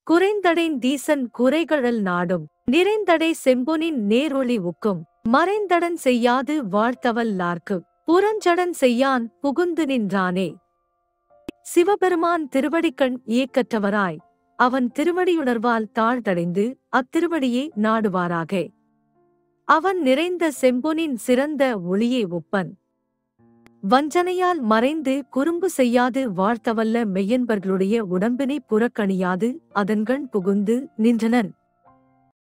குறைந்தடைன் தீசன் குறைகழல் நாடும் நிறைந்தடை செம்பொனின் நேரொளி உக்கும் மறைந்தடன் செய்யாது வாழ்த்தவல்லார்க்கு புறஞ்சடன் செய்யான் புகுந்து நின்றானே சிவபெருமான் திருவடிக்கண் இயக்கற்றவராய் அவன் திருவடியுணர்வால் தாழ்த்தடைந்து அத்திருவடியை நாடுவாராக அவன் நிறைந்த செம்பொனின் சிறந்த ஒளியே ஒப்பன் வஞ்சனையால் மறைந்து குறும்பு செய்யாது வாழ்த்தவல்ல மெய்யன்பர்களுடைய உடம்பினை புறக்கணியாது அதன்கண் புகுந்து நின்றனன்